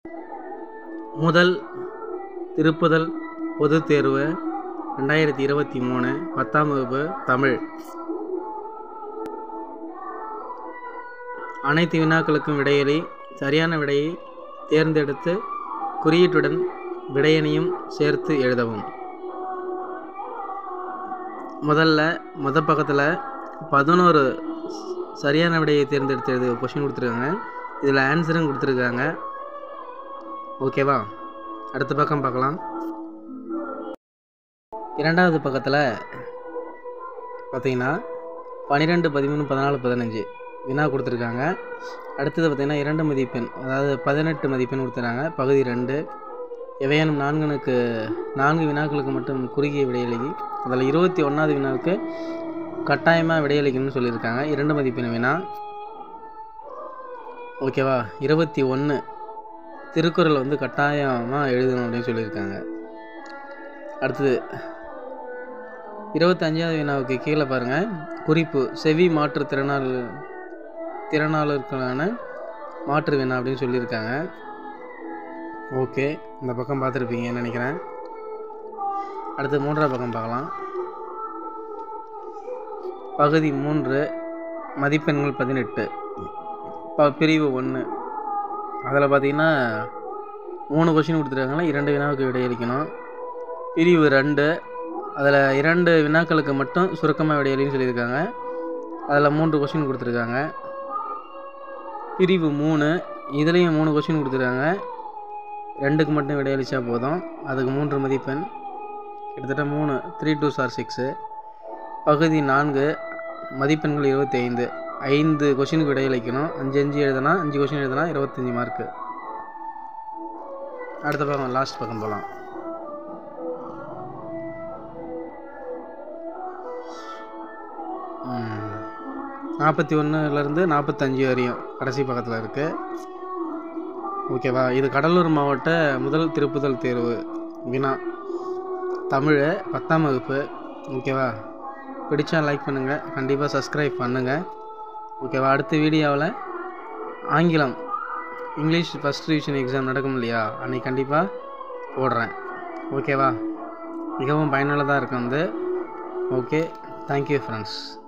முதல் திருப்புதல் பொதுத் தேர்வு ரெண்டாயிரத்தி இருபத்தி மூணு பத்தாம் வகுப்பு தமிழ் அனைத்து வினாக்களுக்கும் விடையளி சரியான விடையை தேர்ந்தெடுத்து குறியீட்டுடன் விடையனையும் சேர்த்து எழுதவும் முதல்ல முத பக்கத்தில் பதினோரு சரியான விடையை தேர்ந்தெடுத்து எழுது கொஷின் கொடுத்துருக்காங்க இதில் ஆன்சரும் கொடுத்துருக்காங்க ஓகேவா அடுத்த பக்கம் பார்க்கலாம் இரண்டாவது பக்கத்தில் பார்த்தீங்கன்னா பன்னிரெண்டு பதிமூணு பதினாலு பதினஞ்சு வினா கொடுத்துருக்காங்க அடுத்தது பார்த்திங்கன்னா இரண்டு மதிப்பெண் அதாவது பதினெட்டு மதிப்பெண் கொடுத்துருக்காங்க பகுதி ரெண்டு எவையானும் நான்கனுக்கு நான்கு வினாக்களுக்கு மட்டும் குறுகிய விடையளிக்கி அதில் இருபத்தி ஒன்றாவது வினாவுக்கு கட்டாயமாக விடையளிக்கணும்னு சொல்லியிருக்காங்க இரண்டு மதிப்பெண் வினா ஓகேவா இருபத்தி ஒன்று திருக்குறள் வந்து கட்டாயமாக எழுதணும் அப்படின்னு சொல்லியிருக்காங்க அடுத்தது இருபத்தஞ்சாவது வினாவுக்கு கீழே பாருங்கள் குறிப்பு செவி மாற்றுத்திறனாள் திறனாளர்களுக்கான மாற்று வினா அப்படின்னு சொல்லியிருக்காங்க ஓகே இந்த பக்கம் பார்த்துருப்பீங்கன்னு நினைக்கிறேன் அடுத்து மூன்றாவது பக்கம் பார்க்கலாம் பகுதி மூன்று மதிப்பெண்கள் பதினெட்டு ப பிரிவு ஒன்று அதில் பார்த்தீங்கன்னா மூணு கொஷின் கொடுத்துருக்காங்களா இரண்டு வினாவுக்கு விடையளிக்கணும் பிரிவு ரெண்டு அதில் இரண்டு வினாக்களுக்கு மட்டும் சுருக்கமாக விடையளின்னு சொல்லியிருக்காங்க அதில் மூன்று கொஷின் கொடுத்துருக்காங்க பிரிவு மூணு இதுலேயும் மூணு கொஷின் கொடுத்துருக்காங்க ரெண்டுக்கு மட்டும் விடையளித்தா போதும் அதுக்கு மூன்று மதிப்பெண் கிட்டத்தட்ட மூணு த்ரீ டூ சார் சிக்ஸு பகுதி நான்கு மதிப்பெண்கள் இருபத்தி ஐந்து ஐந்து கொஷினுக்கு விடையளிக்கணும் அஞ்சு அஞ்சு எழுதுனா அஞ்சு கொஷின் எழுதுனா இருபத்தஞ்சி மார்க்கு அடுத்த பக்கம் லாஸ்ட் பக்கம் போகலாம் நாற்பத்தி ஒன்றுலேருந்து நாற்பத்தஞ்சு வரையும் கடைசி பக்கத்தில் இருக்குது ஓகேவா இது கடலூர் மாவட்ட முதல் திருப்புதல் தேர்வு வினா தமிழ் பத்தாம் வகுப்பு ஓகேவா பிடிச்சா லைக் பண்ணுங்கள் கண்டிப்பாக சப்ஸ்கிரைப் பண்ணுங்கள் ஓகேவா அடுத்த வீடியோவில் ஆங்கிலம் இங்கிலீஷ் ஃபஸ்ட் ரிவிஷன் எக்ஸாம் நடக்கும் இல்லையா அன்றைக்கி கண்டிப்பாக போடுறேன் ஓகேவா மிகவும் பயனுள்ளதாக இருக்கும் வந்து ஓகே தேங்க்யூ ஃப்ரெண்ட்ஸ்